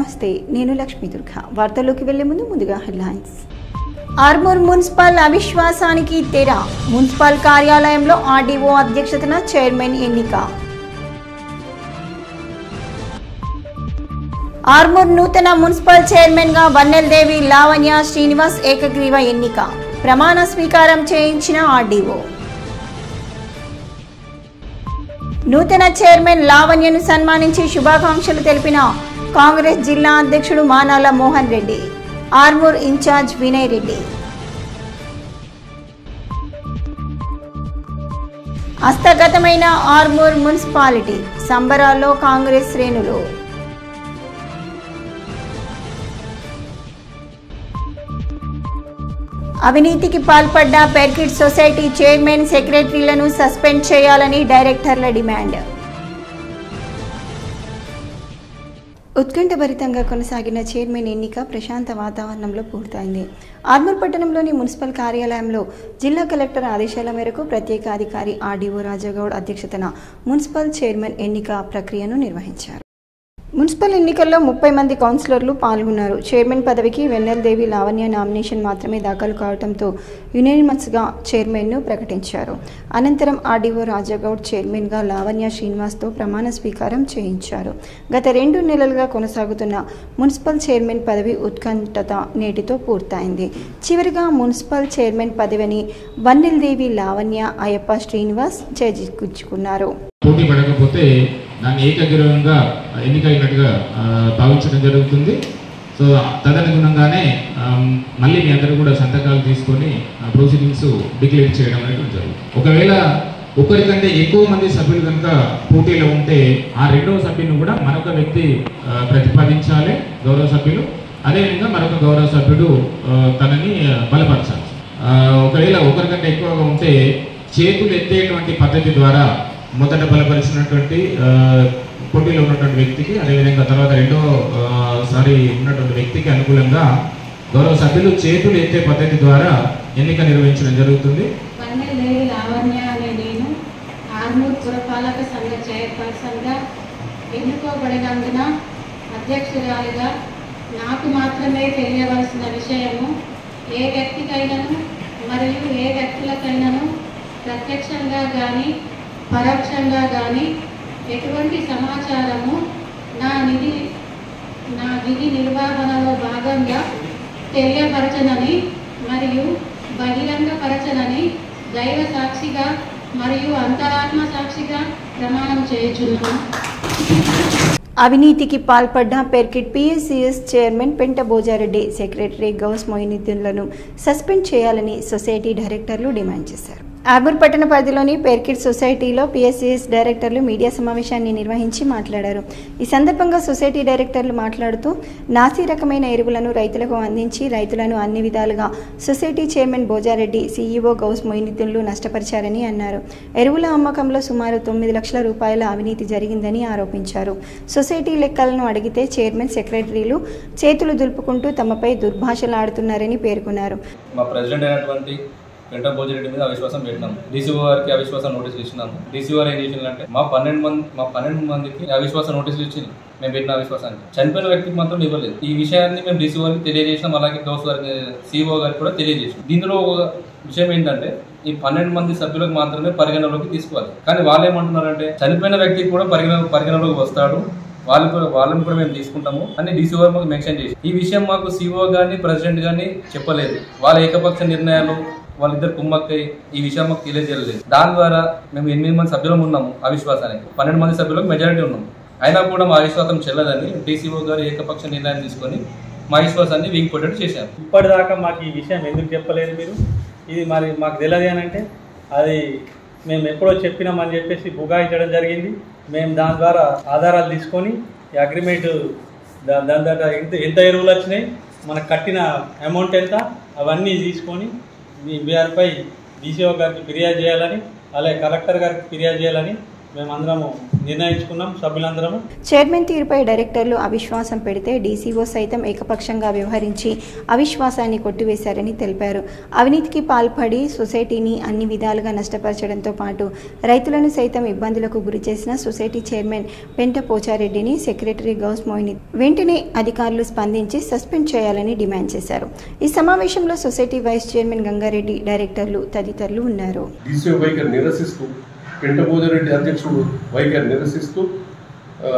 నమస్తే నేను లక్ష్మీ దుర్గా వార్తల్లోకి వెళ్లే ముందు ముందుగా హెడ్లైన్స్ ఆర్మూర్ మున్సిపల్ అవిశ్వాసానికి తెర మున్సిపల్ కార్యాలయంలో ఆర్డీఓ అధ్యక్షతన చైర్మన్ ఎన్నిక ఆర్మూర్ నూతన మున్సిపల్ చైర్మన్ గా వన్నెల్దేవి లావణ్య శ్రీనివాస్ ఏకగ్రీవ ఎన్నిక ప్రమాణ స్వీకారం చేయించిన ఆర్డీఓ నూతన చైర్మన్ లావణ్యను సన్మానించి శుభాకాంక్షలు తెలిపిన కాంగ్రెస్ జిల్లా అధ్యక్షుడు మానాల మోహన్ రెడ్డి ఆర్మూర్ ఇన్ఛార్జ్ వినయ్ రెడ్డి హస్తగతమైన ఆర్మూర్ మున్సిపాలిటీ సంబరాల్లో కాంగ్రెస్ శ్రేణులు అవినీతికి పాల్పడ్డ పెర్కిడ్ సొసైటీ చైర్మన్ సెక్రటరీలను సస్పెండ్ చేయాలని డైరెక్టర్ల డిమాండ్ ఉత్కంఠభరితంగా కొనసాగిన చైర్మన్ ఎన్నిక ప్రశాంత వాతావరణంలో పూర్తయింది ఆర్మూర్ పట్టణంలోని మున్సిపల్ కార్యాలయంలో జిల్లా కలెక్టర్ ఆదేశాల మేరకు ప్రత్యేక అధికారి ఆర్డీఓ రాజాగౌడ్ అధ్యక్షతన మున్సిపల్ చైర్మన్ ఎన్నిక ప్రక్రియను నిర్వహించారు మున్సిపల్ ఎన్నికల్లో ముప్పై మంది కౌన్సిలర్లు పాల్గొన్నారు చైర్మన్ పదవికి వెన్నెలదేవి లావణ్య నామినేషన్ మాత్రమే దాఖలు కావడంతో యునానిమస్గా చైర్మన్ను ప్రకటించారు అనంతరం ఆర్డీఓ రాజాగౌడ్ చైర్మన్గా లావణ్య శ్రీనివాస్తో ప్రమాణ స్వీకారం చేయించారు గత రెండు నెలలుగా కొనసాగుతున్న మున్సిపల్ చైర్మన్ పదవి ఉత్కంఠత నేటితో పూర్తయింది చివరిగా మున్సిపల్ చైర్మన్ పదవిని వన్నెలదేవి లావణ్య అయ్యప్ప శ్రీనివాస్ చేజిక్కుంచుకున్నారు పోటీ పడకపోతే దాన్ని ఏకగ్రీవంగా ఎన్నికైనట్టుగా ఆ, భావించడం జరుగుతుంది సో తదనుగుణంగానే ఆ, మళ్ళీ మీ అందరూ కూడా సంతకాలు తీసుకొని ప్రొసీడింగ్స్ డిక్లేర్ చేయడం అనేటువంటి జరుగుతుంది ఒకవేళ ఒకరికంటే ఎక్కువ మంది సభ్యులు కనుక పోటీలో ఉంటే ఆ రెండవ సభ్యుని కూడా మరొక వ్యక్తి ఆ, ప్రతిపాదించాలి గౌరవ సభ్యులు అదేవిధంగా మరొక గౌరవ సభ్యుడు ఆ, తనని బలపరచాలి ఆ, ఒకవేళ ఒకరికంటే ఎక్కువగా ఉంటే చేతులు ఎత్తేటువంటి పద్ధతి ద్వారా మొదట బలపరిచినటువంటి ఆ, పోటీలో ఉన్నటువంటి వ్యక్తికి అదేవిధంగా తర్వాత రెండో ఆ, సారి ఉన్నటువంటి వ్యక్తికి అనుకూలంగా గౌరవ సభ్యులు చేతులు ఎత్తే పద్ధతి ద్వారా ఎన్నిక నిర్వహించడం జరుగుతుంది వన్నెలేవి లావణ్య అనే నేను ఆర్మూర్ పురపాలక సంఘ చైర్పర్సన్గా ఎన్నుకోబడినందున అధ్యక్షురాలిగా నాకు మాత్రమే తెలియవలసిన విషయము ఏ వ్యక్తికైనాను మరియు ఏ వ్యక్తులకైనాను ప్రత్యక్షంగా కానీ పరోక్షంగా కానీ ఎటువంటి సమాచారము నా నిధి నా విధి నిర్వహణలో భాగంగా తెలియపరచనని మరియు బహిరంగపరచనని దైవ సాక్షిగా మరియు అంతరాత్మ సాక్షిగా ప్రమాణం చేయుచున్నాను అవినీతికి పాల్పడ్డ Perkit PSCS chairman Penta Bhojareddy secretary Gous మొయినుద్దీన్లను సస్పెండ్ చేయాలని సొసైటీ డైరెక్టర్లు డిమాండ్ చేశారు ఆర్మూర్ పట్టణ పరిధిలోని పెర్కిట్ సొసైటీలో పిఎస్సిఎస్ డైరెక్టర్లు మీడియా సమావేశాన్ని నిర్వహించి మాట్లాడారు ఈ సందర్భంగా సొసైటీ డైరెక్టర్లు మాట్లాడుతూ నాసి రకమైన ఎరువులను రైతులకు అందించి రైతులను అన్ని విధాలుగా society chairman Bhojareddy CEO Gous మొయినుద్దీన్లు నష్టపరిచారని అన్నారు ఎరువుల అమ్మకంలో సుమారు తొమ్మిది లక్షల రూపాయల అవినీతి జరిగిందని ఆరోపించారు సొసైటీ లెక్కలను అడిగితే చైర్మన్ సెక్రటరీలు చేతులు దులుపుకుంటూ తమపై దుర్భాషలాడుతున్నారని పేర్కొన్నారు మా ప్రెసిడెంట్ అయినటువంటి వెంట భోజిరెడ్డి మీద అవిశ్వాసం పెట్టినాం డీసీఓ గారికి అవిశ్వాసం నోటీసులు ఇచ్చినాము డీసీఓ గారు ఏం చేసిందంటే మా పన్నెండు మంది మా పన్నెండు మందికి అవిశ్వాస నోటీసులు ఇచ్చింది మేము పెట్టిన అవిశ్వాసానికి చనిపోయిన వ్యక్తికి మాత్రం ఇవ్వలేదు ఈ విషయాన్ని మేము డీసీఓ గారికి తెలియజేసినాం అలాగే గౌస్ గారికి సీఓ గారికి కూడా తెలియజేసినాం దీనిలో ఒక విషయం ఏంటంటే ఈ పన్నెండు మంది సభ్యులకు మాత్రమే పరిగణలోకి తీసుకోవాలి కానీ వాళ్ళు ఏమంటున్నారంటే చనిపోయిన వ్యక్తికి కూడా పరిగణ పరిగణలోకి వస్తాడు వాళ్ళు కూడా వాళ్ళని కూడా మేము తీసుకుంటాము అని డీసీఓ మాకు మెన్షన్ చేసి ఈ విషయం మాకు సీఓ గాని ప్రెసిడెంట్ గాని చెప్పలేదు వాళ్ళ ఏకపక్ష నిర్ణయాలు వాళ్ళిద్దరు కుమ్మక్కై ఈ విషయం మాకు తెలియజేయలేదు దాని ద్వారా మేము ఎనిమిది మంది సభ్యులం ఉన్నాము అవిశ్వాసానికి పన్నెండు మంది సభ్యులకు మెజారిటీ ఉన్నాము అయినా కూడా మా అవిశ్వాసం చెల్లదని డీసీఓ గారు ఏకపక్ష నిర్ణయం తీసుకొని మా అవిశ్వాసాన్ని వీక్ కొట్టేట్టు చేశారు ఇప్పటిదాకా మాకు ఈ విషయం ఎందుకు చెప్పలేదు మీరు ఇది మరి మాకు తెలియదు అని అంటే అది మేము ఎప్పుడో చెప్పినామని చెప్పేసి బుగాయించడం జరిగింది మేము దాని ద్వారా ఆధారాలు తీసుకొని ఈ అగ్రిమెంట్ దా- దాని ద్వారా ఎంత ఎంత ఎరువులు వచ్చినాయి మనకు కట్టిన అమౌంట్ ఎంత అవన్నీ తీసుకొని మీ వీఆర్పై డీసీఓ గారికి ఫిర్యాదు చేయాలని అలాగే కలెక్టర్ గారికి ఫిర్యాదు చేయాలని మేమందరము నిర్ణయించుకున్నాం సభ్యులందరము చైర్మన్ తీరుపై డైరెక్టర్లు అవిశ్వాసం పెడితే డీసీఓ సైతం ఏకపక్షంగా వ్యవహరించి అవిశ్వాసాన్ని కొట్టివేశారని తెలిపారు అవినీతికి పాల్పడి సొసైటీని అన్ని విధాలుగా నష్టపరచడంతో పాటు రైతులను సైతం ఇబ్బందులకు గురి చేసిన సొసైటీ చైర్మన్ పెంట పోచారెడ్డిని సెక్రటరీ గౌస్ మోయిని వెంటనే అధికారులు స్పందించి సస్పెండ్ చేయాలని డిమాండ్ చేశారు ఈ సమావేశంలో సొసైటీ వైస్ చైర్మన్ గంగారెడ్డి డైరెక్టర్లు తదితరులు ఉన్నారు డీసీఓ వైఖరి నిరసిస్తూ పెంటభోజరెడ్డి అధ్యక్షుడు వైఖరి నిరసిస్తూ ఆ,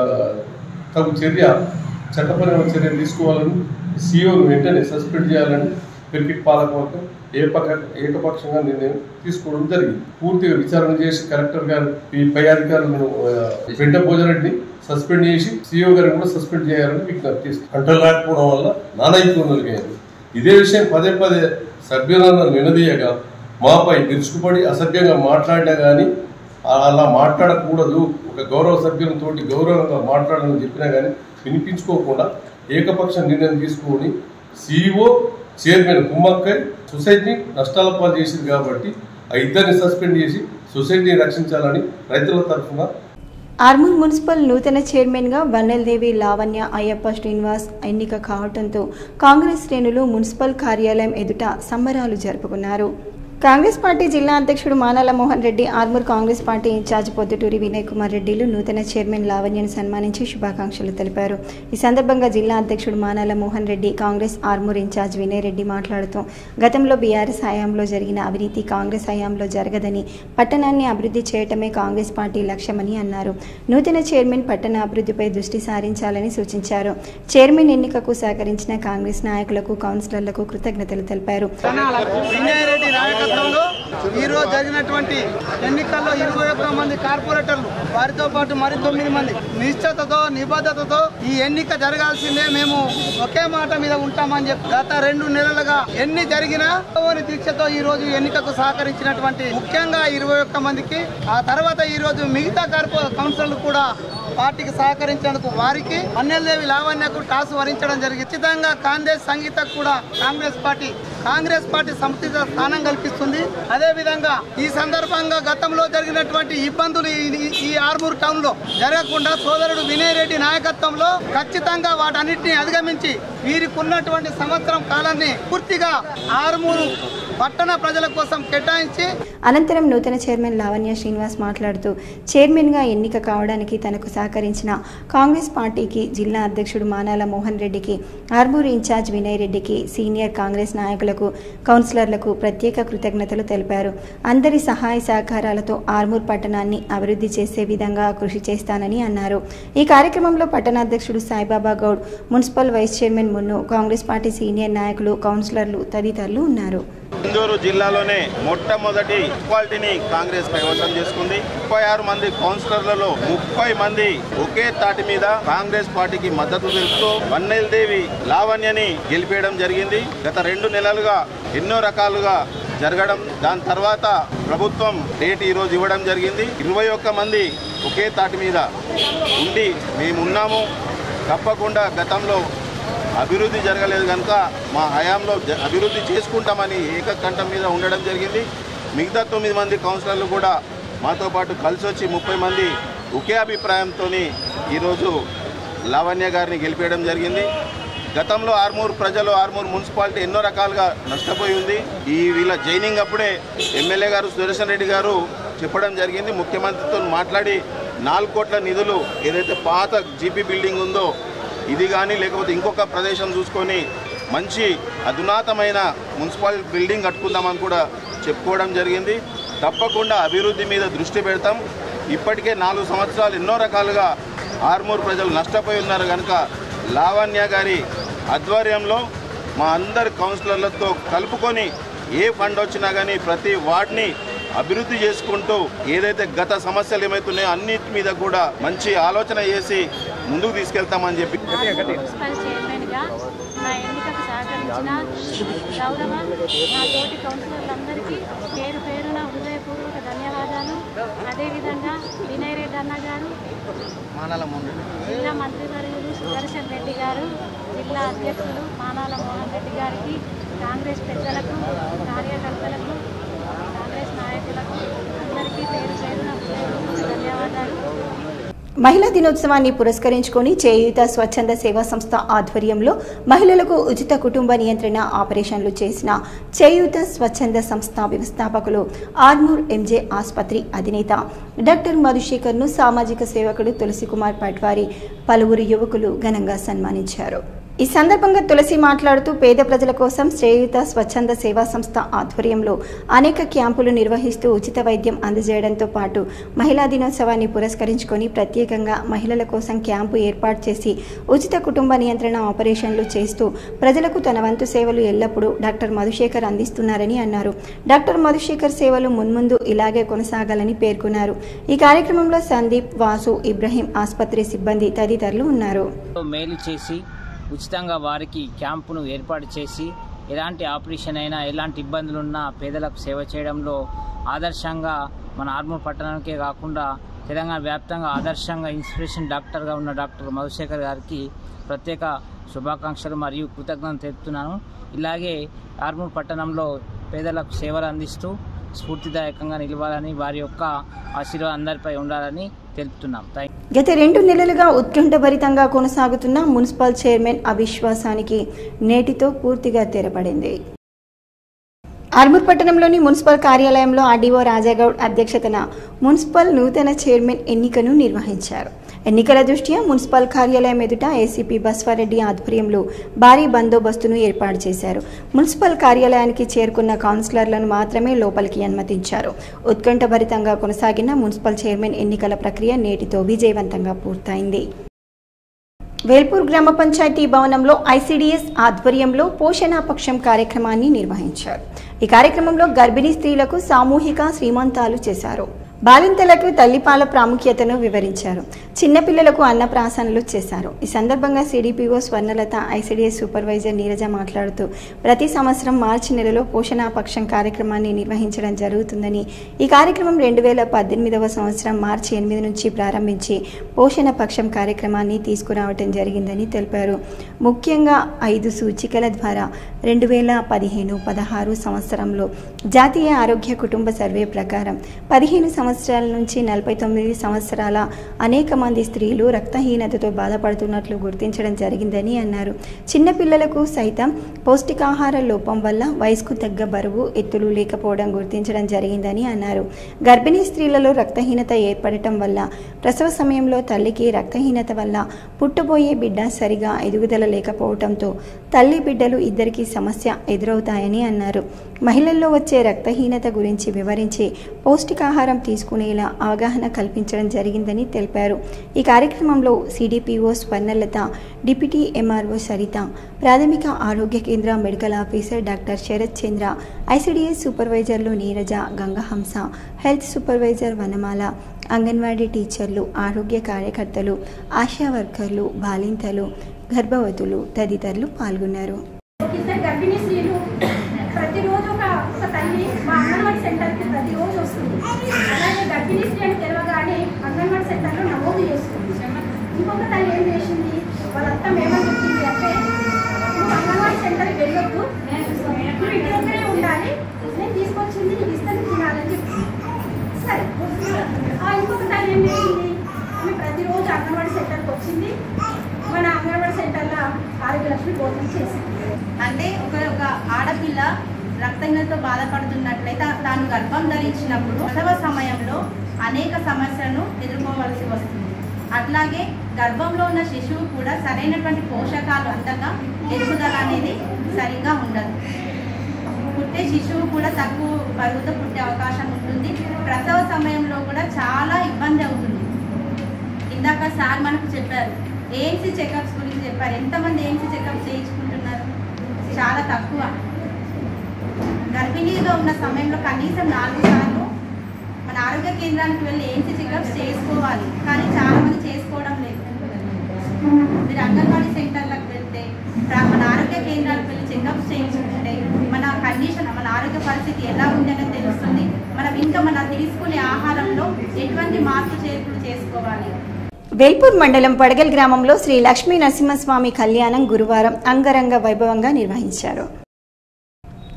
తగు చర్య చట్టపరమైన చర్యలు తీసుకోవాలని సీఓను వెంటనే సస్పెండ్ చేయాలని క్రికెట్ పాలకవర్గం ఏపక ఏకపక్షంగా నిర్ణయం తీసుకోవడం జరిగింది పూర్తిగా విచారణ చేసి కలెక్టర్ గారు ఈ పై అధికారులను వెంట భోజరెడ్డిని సస్పెండ్ చేసి సీఓ గారిని కూడా సస్పెండ్ చేయాలని విజ్ఞప్తి చేస్తారు కంట్రోల్ రాకపోవడం వల్ల నానా ఇబ్బందులు అయ్యాయి ఇదే విషయం పదే పదే సభ్యులను నిలదీయగా మాపై విరుచుకుపడి అసభ్యంగా మాట్లాడినా కానీ అలా మాట్లాడకూడదు ఒక గౌరవ సభ్యులతోటి గౌరవంగా మాట్లాడాలని చెప్పినా కానీ వినిపించుకోకుండా ఏకపక్ష నిర్ణయం తీసుకొని సీఈఓ చైర్మన్ కుమ్మక్కై సొసైటీని నష్టాల పాలు చేసింది కాబట్టి ఆ ఇద్దరిని సస్పెండ్ చేసి సొసైటీని రక్షించాలని రైతుల తరఫున ఆర్మూర్ మున్సిపల్ నూతన చైర్మన్గా వన్నెల్దేవి లావణ్య అయ్యప్ప శ్రీనివాస్ ఎన్నిక కావడంతో కాంగ్రెస్ శ్రేణులు మున్సిపల్ కార్యాలయం ఎదుట సంబరాలు జరుపుకున్నారు కాంగ్రెస్ పార్టీ జిల్లా అధ్యక్షుడు మానాల మోహన్ రెడ్డి ఆర్మూర్ కాంగ్రెస్ పార్టీ ఇన్ఛార్జ్ పొద్దుటూరి వినయ్ కుమార్ రెడ్డిలు నూతన చైర్మన్ లావణ్యను సన్మానించి శుభాకాంక్షలు తెలిపారు ఈ సందర్భంగా జిల్లా అధ్యక్షుడు మానాల మోహన్ రెడ్డి కాంగ్రెస్ ఆర్మూర్ ఇన్ఛార్జ్ వినయ్ రెడ్డి మాట్లాడుతూ గతంలో బీఆర్ఎస్ హయాంలో జరిగిన అవినీతి కాంగ్రెస్ హయాంలో జరగదని పట్టణాన్ని అభివృద్ధి చేయటమే కాంగ్రెస్ పార్టీ లక్ష్యమని అన్నారు నూతన చైర్మన్ పట్టణ అభివృద్ధిపై దృష్టి సారించాలని సూచించారు చైర్మన్ ఎన్నికకు సహకరించిన కాంగ్రెస్ నాయకులకు కౌన్సిలర్లకు కృతజ్ఞతలు తెలిపారు వినయరెడ్డి నాయకత్వంలో ఈ రోజు జరిగినటువంటి ఎన్నికల్లో ఇరవై ఒక్క మంది కార్పొరేటర్లు వారితో పాటు మరి తొమ్మిది మంది నిశ్చతతో నిబద్ధతతో ఈ ఎన్నిక జరగాల్సిందే మేము ఒకే మాట మీద ఉంటామని చెప్పి గత రెండు నెలలుగా ఎన్ని జరిగినా ఓని దీక్షతో ఈ రోజు ఎన్నికకు సహకరించినటువంటి ముఖ్యంగా ఇరవై ఒక్క మందికి ఆ తర్వాత ఈ రోజు మిగతా కార్పొ కౌన్సిలర్లు కూడా పార్టీకి సహకరించేందుకు వారికి అన్నెల్దేవి లావణ్యకు టాస్ వరించడం జరిగింది ఖచ్చితంగా కాంగ్రెస్ సంగీతకు కూడా కాంగ్రెస్ పార్టీ కాంగ్రెస్ పార్టీ సముచిత స్థానం కల్పిస్తుంది అదే విధంగా ఈ సందర్భంగా గతంలో జరిగినటువంటి ఇబ్బందులు ఈ- ఈ ఆర్మూర్ టౌన్ లో జరగకుండా సోదరుడు వినయ్ రెడ్డి నాయకత్వంలో ఖచ్చితంగా వాటన్నిటిని అధిగమించి వీరికి ఉన్నటువంటి సంవత్సరం కాలాన్ని పూర్తిగా ఆర్మూరు పట్టణ ప్రజల కోసం కేటాయించి అనంతరం నూతన చైర్మన్ లావణ్య శ్రీనివాస్ మాట్లాడుతూ చైర్మన్గా ఎన్నిక కావడానికి తనకు సహకరించిన కాంగ్రెస్ పార్టీకి జిల్లా అధ్యక్షుడు మానాల మోహన్ రెడ్డికి ఆర్మూర్ ఇన్ఛార్జ్ వినయ్ రెడ్డికి సీనియర్ కాంగ్రెస్ నాయకులకు కౌన్సిలర్లకు ప్రత్యేక కృతజ్ఞతలు తెలిపారు అందరి సహాయ సహకారాలతో ఆర్మూర్ పట్టణాన్ని అభివృద్ధి చేసే విధంగా కృషి చేస్తానని అన్నారు ఈ కార్యక్రమంలో పట్టణాధ్యక్షుడు Saibaba Goud municipal vice chairman Munnu Congress party senior నాయకులు కౌన్సిలర్లు తదితరులు ఉన్నారు ఇందూరు జిల్లాలోనే మొట్టమొదటి ఈక్వాలిటీని కాంగ్రెస్ కైవసం చేసుకుంది ముప్పై ఆరు మంది కౌన్సిలర్లలో ముప్పై మంది ఒకే తాటి మీద కాంగ్రెస్ పార్టీకి మద్దతు తెలుపుతూ వన్నెల్దేవి లావణ్యని గెలిపేయడం జరిగింది గత రెండు నెలలుగా ఎన్నో రకాలుగా జరగడం దాని తర్వాత ప్రభుత్వం డేట్ ఈరోజు ఇవ్వడం జరిగింది ఇరవై ఒక్క మంది ఒకే తాటి మీద ఉండి మేమున్నాము తప్పకుండా గతంలో అభివృద్ధి జరగలేదు కనుక మా హయాంలో జ- అభివృద్ధి చేసుకుంటామని ఏకకంఠం మీద ఉండడం జరిగింది మిగతా తొమ్మిది మంది కౌన్సిలర్లు కూడా మాతో పాటు కలిసి వచ్చి ముప్పై మంది ఒకే అభిప్రాయంతో ఈరోజు లావణ్య గారిని గెలిపేయడం జరిగింది గతంలో ఆర్మూర్ ప్రజలు ఆర్మూర్ మున్సిపాలిటీ ఎన్నో రకాలుగా నష్టపోయి ఉంది ఈ వీళ్ళ జైనింగ్ అప్పుడే ఎమ్మెల్యే గారు సుదర్శన్ రెడ్డి గారు చెప్పడం జరిగింది ముఖ్యమంత్రితో మాట్లాడి నాలుగు కోట్ల నిధులు ఏదైతే పాత జీపీ బిల్డింగ్ ఉందో ఇది కానీ లేకపోతే ఇంకొక ప్రదేశం చూసుకొని మంచి అధునాతమైన మున్సిపల్ బిల్డింగ్ కట్టుకుందామని కూడా చెప్పుకోవడం జరిగింది తప్పకుండా అభివృద్ధి మీద దృష్టి పెడతాం ఇప్పటికే నాలుగు సంవత్సరాలు ఎన్నో రకాలుగా ఆర్మూర్ ప్రజలు నష్టపోయి ఉన్నారు కనుక లావణ్య గారి ఆధ్వర్యంలో మా అందరి కౌన్సిలర్లతో కలుపుకొని ఏ ఫండ్ వచ్చినా కానీ ప్రతి వార్డ్ని అభివృద్ధి చేసుకుంటూ ఏదైతే గత సమస్యలు ఏమవుతున్నాయో అన్నిటి మీద కూడా మంచి ఆలోచన చేసి ముందుకు తీసుకెళ్తామని చెప్పి మున్సిపల్ చైర్మన్గా నా ఎన్నికకు సహకరించిన గౌరవ నా తోటి కౌన్సిలర్లందరికీ పేరు పేరున హృదయపూర్వక ధన్యవాదాలు అదేవిధంగా వినయ్ రెడ్డి అన్న గారు జిల్లా మంత్రివర్యులు సుదర్శన్ రెడ్డి గారు జిల్లా అధ్యక్షులు మానాల మోహన్ రెడ్డి గారికి కాంగ్రెస్ పెద్దలకు కార్యకర్తలకు కాంగ్రెస్ నాయకులకు అందరికీ పేరు పేరున హృదయపూర్వక ధన్యవాదాలు మహిళా దినోత్సవాన్ని పురస్కరించుకొని చేయూత స్వచ్ఛంద సేవా సంస్థ ఆధ్వర్యంలో మహిళలకు ఉచిత కుటుంబ నియంత్రణ ఆపరేషన్లు చేసిన చేయూత స్వచ్ఛంద సంస్థ వ్యవస్థాపకులు ఆర్మూర్ ఎంజే ఆసుపత్రి అధినేత డాక్టర్ మధుశేఖర్ను సామాజిక సేవకుడు తులసికుమార్ పట్వారి పలువురు యువకులు ఘనంగా సన్మానించారు ఈ సందర్భంగా తులసి మాట్లాడుతూ పేద ప్రజల కోసం శ్రేయుత స్వచ్ఛంద సేవా సంస్థ ఆధ్వర్యంలో అనేక క్యాంపులు నిర్వహిస్తూ ఉచిత వైద్యం అందజేయడంతో పాటు మహిళా దినోత్సవాన్ని పురస్కరించుకొని ప్రత్యేకంగా మహిళల కోసం క్యాంపు ఏర్పాటు చేసి ఉచిత కుటుంబ నియంత్రణ ఆపరేషన్లు చేస్తూ ప్రజలకు తన వంతు సేవలు ఎల్లప్పుడూ డాక్టర్ మధుశేఖర్ అందిస్తున్నారని అన్నారు డాక్టర్ మధుశేఖర్ సేవలు మున్ముందు ఇలాగే కొనసాగాలని పేర్కొన్నారు ఈ కార్యక్రమంలో సందీప్ వాసు ఇబ్రహీం ఆసుపత్రి సిబ్బంది తదితరులు ఉన్నారు మేలు చేసి ఉచితంగా వారికి క్యాంపును ఏర్పాటు చేసి ఎలాంటి ఆపరేషన్ అయినా ఎలాంటి ఇబ్బందులున్నా పేదలకు సేవ చేయడంలో ఆదర్శంగా మన ఆర్మూర్ పట్టణానికే కాకుండా తెలంగాణ వ్యాప్తంగా ఆదర్శంగా ఇన్స్పిరేషన్ డాక్టర్గా ఉన్న డాక్టర్ మధుశేఖర్ గారికి ప్రత్యేక శుభాకాంక్షలు మరియు కృతజ్ఞతలు తెలుపుతున్నాను ఇలాగే ఆర్మూర్ పట్టణంలో పేదలకు సేవలు అందిస్తూ స్ఫూర్తిదాయకంగా నిలవాలని వారి యొక్క ఆశీర్వాదం అందరిపై ఉండాలని తెలుపుతున్నాం థ్యాంక్ గత రెండు నెలలుగా ఉత్కంఠభరితంగా కొనసాగుతున్న మున్సిపల్ చైర్మన్ అవిశ్వాసానికి నేటితో పూర్తిగా తెరపడింది ఆర్మూర్ పట్టణంలోని మున్సిపల్ కార్యాలయంలో ఆర్డీఓ రాజాగౌడ్ అధ్యక్షతన మున్సిపల్ నూతన చైర్మన్ ఎన్నికను నిర్వహించారు ఎన్నికల దృష్ట్యా మున్సిపల్ కార్యాలయం ఎదుట ఏసీపీ బస్వారెడ్డి ఆధ్వర్యంలో భారీ బందోబస్తును ఏర్పాటు చేశారు మున్సిపల్ కార్యాలయానికి చేరుకున్న కౌన్సిలర్లను మాత్రమే లోపలికి అనుమతించారు ఉత్కంఠభరితంగా కొనసాగిన మున్సిపల్ చైర్మన్ ఎన్నికల ప్రక్రియ నేటితో విజయవంతంగా పూర్తయింది వేల్పూర్ గ్రామ పంచాయతీ భవనంలో ఐసీడీఎస్ ఆధ్వర్యంలో పోషణ పక్షం కార్యక్రమాన్ని నిర్వహించారు ఈ కార్యక్రమంలో గర్భిణీ స్త్రీలకు సామూహిక శ్రీమంతాలు చేశారు బాలింతలకు తల్లిపాల ప్రాముఖ్యతను వివరించారు చిన్నపిల్లలకు అన్నప్రాసనలు చేశారు ఈ సందర్భంగా CDPO Swarnalatha ICDS supervisor Neeraja మాట్లాడుతూ ప్రతి సంవత్సరం మార్చి నెలలో పోషణ పక్షం కార్యక్రమాన్ని నిర్వహించడం జరుగుతుందని ఈ కార్యక్రమం రెండు వేల పద్దెనిమిదవ సంవత్సరం మార్చి ఎనిమిది నుంచి ప్రారంభించి పోషణ పక్షం కార్యక్రమాన్ని తీసుకురావటం జరిగిందని తెలిపారు ముఖ్యంగా ఐదు సూచికల ద్వారా రెండు వేల పదిహేను పదహారు సంవత్సరంలో జాతీయ ఆరోగ్య కుటుంబ సర్వే ప్రకారం పదిహేను సంవత్సరాల నుంచి నలభై తొమ్మిది సంవత్సరాల అనేక మంది స్త్రీలు రక్తహీనతతో బాధపడుతున్నట్లు గుర్తించడం జరిగిందని అన్నారు చిన్నపిల్లలకు సైతం పౌష్టికాహార లోపం వల్ల వయసుకు తగ్గ బరువు ఎత్తులు లేకపోవడం గుర్తించడం జరిగిందని అన్నారు గర్భిణీ స్త్రీలలో రక్తహీనత ఏర్పడటం వల్ల ప్రసవ సమయంలో తల్లికి రక్తహీనత వల్ల పుట్టబోయే బిడ్డ సరిగా ఎదుగుదల లేకపోవడంతో తల్లి బిడ్డలు ఇద్దరికి సమస్య ఎదురవుతాయని అన్నారు మహిళల్లో వచ్చే రక్తహీనత గురించి వివరించి పౌష్టికాహారం తీసుకునేలా అవగాహన కల్పించడం జరిగిందని తెలిపారు ఈ కార్యక్రమంలో CDPO Swarnalatha deputy MRO Saritha ప్రాథమిక ఆరోగ్య కేంద్ర medical officer doctor Sharath Chandra ICDS సూపర్వైజర్లు నీరజ గంగహంస హెల్త్ సూపర్వైజర్ వనమాల అంగన్వాడీ టీచర్లు ఆరోగ్య కార్యకర్తలు ఆశా వర్కర్లు బాలింతలు గర్భవతులు తదితరులు పాల్గొన్నారు ఇద్దరు గర్భిణీ స్త్రీలు ప్రతిరోజు ఒక ఒక తల్లి మా అంగన్వాడీ సెంటర్కి ప్రతిరోజు వస్తుంది అలాగే గర్భిణీ స్త్రీ అని తెలవగానే అంగన్వాడీ సెంటర్లో నమోదు చేస్తుంది ఇంకొక తల్లి ఏం చేసింది వాళ్ళంతా మేమని చెప్పింది అంటే నువ్వు అంగన్వాడీ సెంటర్కి వెళ్ళొద్దు నువ్వు ఇంటి దగ్గరే ఉండాలి నేను తీసుకొచ్చింది నీకు ఇస్తాను తినాలని చెప్పింది సరే ఆ ఇంకొక తల్లి ఏం చేసింది ఆమె ప్రతిరోజు అంగన్వాడీ సెంటర్కి వచ్చింది మన అంగన్వాడీ సెంటర్లో ఆరోగ్యలక్ష్మి భోజనం చేసింది అంటే ఒక ఒక ఆడపిల్ల రక్తహీనతతో బాధపడుతున్నట్లయితే తాను గర్భం ధరించినప్పుడు ప్రసవ సమయంలో అనేక సమస్యలను ఎదుర్కోవాల్సి వస్తుంది అట్లాగే గర్భంలో ఉన్న శిశువు కూడా సరైనటువంటి పోషకాలు అందక ఎదుగుదల అనేది సరిగా ఉండదు పుట్టే శిశువు కూడా తక్కువ బరువుతో పుట్టే అవకాశం ఉంటుంది ప్రసవ సమయంలో కూడా చాలా ఇబ్బంది అవుతుంది ఇందాక సార్ మనకు చెప్పారు ఏఎన్సీ చెకప్స్ గురించి చెప్పారు ఎంతమంది ఏఎన్సీ చెకప్స్ చేయించుకుంటున్నారు చాలా తక్కువ గర్భిణీగా ఉన్న సమయంలో కనీసం నాలుగు సార్లు మన ఆరోగ్య కేంద్రానికి వెళ్ళి ఏఎన్సీ చెకప్స్ చేసుకోవాలి కానీ చాలా మంది చేసుకోవడం లేదు మీరు అంగన్వాడీ సెంటర్లకు వెళ్తే ప్ర- మన ఆరోగ్య కేంద్రాలకు వెళ్ళి చెకప్స్ చేయించుకుంటే మన కండిషన్ మన ఆరోగ్య పరిస్థితి ఎలా ఉంది అనేది తెలుస్తుంది మనం ఇంకా మనం తీసుకునే ఆహారంలో ఎటువంటి మార్పు చేర్పులు చేసుకోవాలి వేల్పూర్ మండలం పడగల్ గ్రామంలో శ్రీ లక్ష్మీ నరసింహస్వామి కళ్యాణం గురువారం అంగరంగ వైభవంగా నిర్వహించారు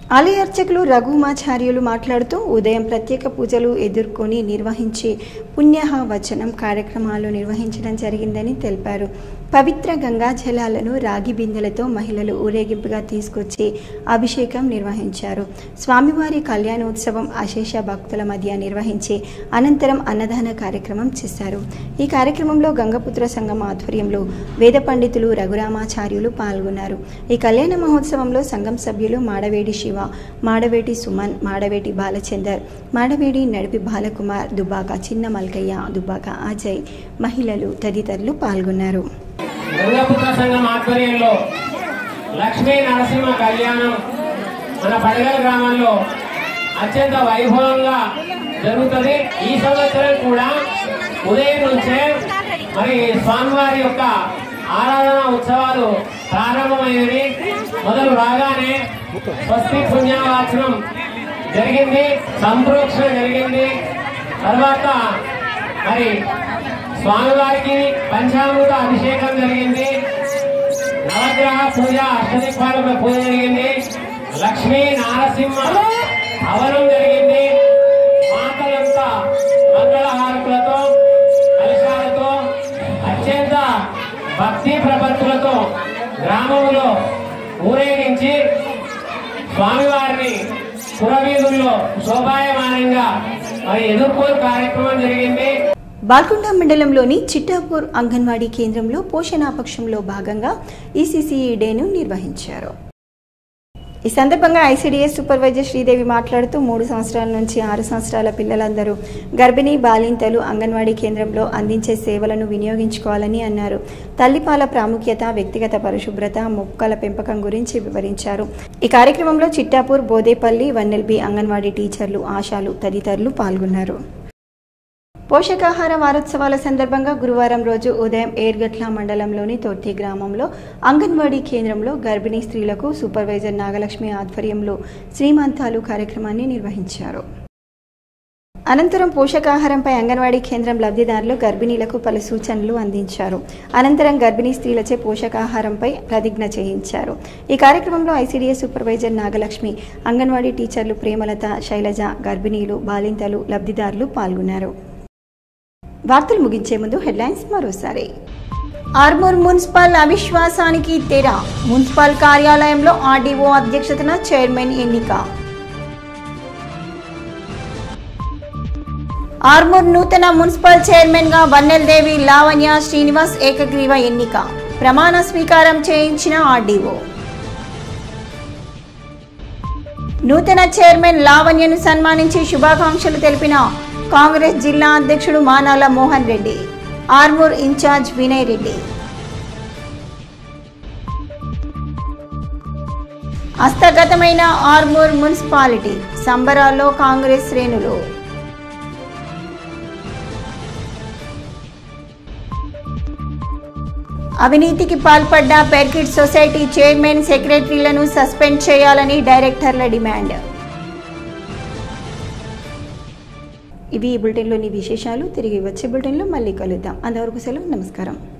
ఆలయ అర్చకులు రఘుమాచార్యులు మాట్లాడుతూ ఉదయం ప్రత్యేక పూజలు ఎదుర్కొని నిర్వహించే పుణ్యహ వచనం కార్యక్రమాలు నిర్వహించడం జరిగిందని తెలిపారు పవిత్ర గంగా జలాలను రాగి బిందెలతో మహిళలు ఊరేగింపుగా తీసుకొచ్చి అభిషేకం నిర్వహించారు స్వామివారి కళ్యాణోత్సవం అశేష భక్తుల మధ్య నిర్వహించి అనంతరం అన్నదాన కార్యక్రమం చేశారు ఈ కార్యక్రమంలో గంగపుత్ర సంఘం ఆధ్వర్యంలో వేద పండితులు రఘురామాచార్యులు పాల్గొన్నారు ఈ కళ్యాణ మహోత్సవంలో సంఘం సభ్యులు మాడవేడి శివ మాడవేటి సుమన్ మాడవేటి బాలచందర్ మాడవేడి నడిపి బాలకుమార్ దుబాక చిన్న మల్కయ్య దుబాక అజయ్ మహిళలు తదితరులు పాల్గొన్నారు గంగాపుత్ర సంఘం ఆధ్వర్యంలో లక్ష్మీ నరసింహ కళ్యాణం మన పడగల గ్రామంలో అత్యంత వైభవంగా జరుగుతుంది ఈ సంవత్సరం కూడా ఉదయం నుంచే మరి స్వామివారి యొక్క ఆరాధన ఉత్సవాలు ప్రారంభమైనవి మొదలు రాగానే స్వస్తి పుణ్యవాచనం జరిగింది సంప్రోక్షణ జరిగింది తర్వాత మరి స్వామివారికి పంచామృత అభిషేకం జరిగింది నవగ్రహ పూజ అష్టదిక్పాలక పూజ జరిగింది లక్ష్మీ నారసింహ హవనం జరిగింది మాతలంతా మంగళహారతులతో కలశాలతో అత్యంత భక్తి ప్రపత్తులతో గ్రామంలో ఊరేగించి స్వామివారిని పురవీధుల్లో శోభాయమానంగా మరి ఎదుర్కోలు కార్యక్రమం జరిగింది బాల్కొండ మండలంలోని చిట్టాపూర్ అంగన్వాడీ కేంద్రంలో పోషణాపక్షంలో భాగంగా ఈసీసీఈ డేను నిర్వహించారు ఈ సందర్భంగా ఐసీడీఎస్ సూపర్వైజర్ శ్రీదేవి మాట్లాడుతూ మూడు సంవత్సరాల నుంచి ఆరు సంవత్సరాల పిల్లలందరూ గర్భిణీ బాలింతలు అంగన్వాడీ కేంద్రంలో అందించే సేవలను వినియోగించుకోవాలని అన్నారు తల్లిపాల ప్రాముఖ్యత వ్యక్తిగత పరిశుభ్రత మొక్కల పెంపకం గురించి వివరించారు ఈ కార్యక్రమంలో చిట్టాపూర్ బోదేపల్లి వన్నెల్బి అంగన్వాడీ టీచర్లు ఆశాలు తదితరులు పాల్గొన్నారు పోషకాహార వారోత్సవాల సందర్భంగా గురువారం రోజు ఉదయం ఏర్గట్ల మండలంలోని తొట్టి గ్రామంలో అంగన్వాడీ కేంద్రంలో గర్భిణీ స్త్రీలకు సూపర్వైజర్ నాగలక్ష్మి ఆధ్వర్యంలో శ్రీమంతాలు కార్యక్రమాన్ని నిర్వహించారు అనంతరం పోషకాహారంపై అంగన్వాడీ కేంద్రం లబ్ధిదారులు గర్భిణీలకు పలు సూచనలు అందించారు అనంతరం గర్భిణీ స్త్రీలచే పోషకాహారంపై ప్రతిజ్ఞ చేయించారు ఈ కార్యక్రమంలో ఐసీడీఎస్ సూపర్వైజర్ నాగలక్ష్మి అంగన్వాడీ టీచర్లు ప్రేమలత శైలజ గర్భిణీలు బాలింతలు లబ్ధిదారులు పాల్గొన్నారు వార్తలు ముగించే ముందు హెడ్లైన్స్ మరోసారి ఆర్మూర్ మున్సిపల్ అవిశ్వాసానికి తెర మున్సిపల్ కార్యాలయంలో ఆర్డీఓ అధ్యక్షతన చైర్మన్ ఎన్నిక ఆర్మూర్ నూతన మున్సిపల్ చైర్మన్ గా వన్నెల్దేవి లావణ్య శ్రీనివాస్ ఏకగ్రీవ ఎన్నిక ప్రమాణ స్వీకారం చేయించిన ఆర్డీఓ నూతన చైర్మన్ లావణ్యను సన్మానించి శుభాకాంక్షలు తెలిపిన కాంగ్రెస్ జిల్లా అధ్యక్షుడు మానాల మోహన్ రెడ్డి ఆర్మూర్ ఇన్ఛార్జ్ వినయ్ రెడ్డి హస్తగతమైన ఆర్మూర్ మున్సిపాలిటీ సంబరాల్లో కాంగ్రెస్ శ్రేణులు అవినీతికి పాల్పడ్డ పెర్కిట్ సొసైటీ చైర్మన్ సెక్రటరీలను సస్పెండ్ చేయాలని డైరెక్టర్ల డిమాండ్ ఇవి ఈ బులెటిన్లోని విశేషాలు తిరిగి వచ్చే బులెటిన్లో మళ్ళీ కలుద్దాం అంతవరకు సెలవు నమస్కారం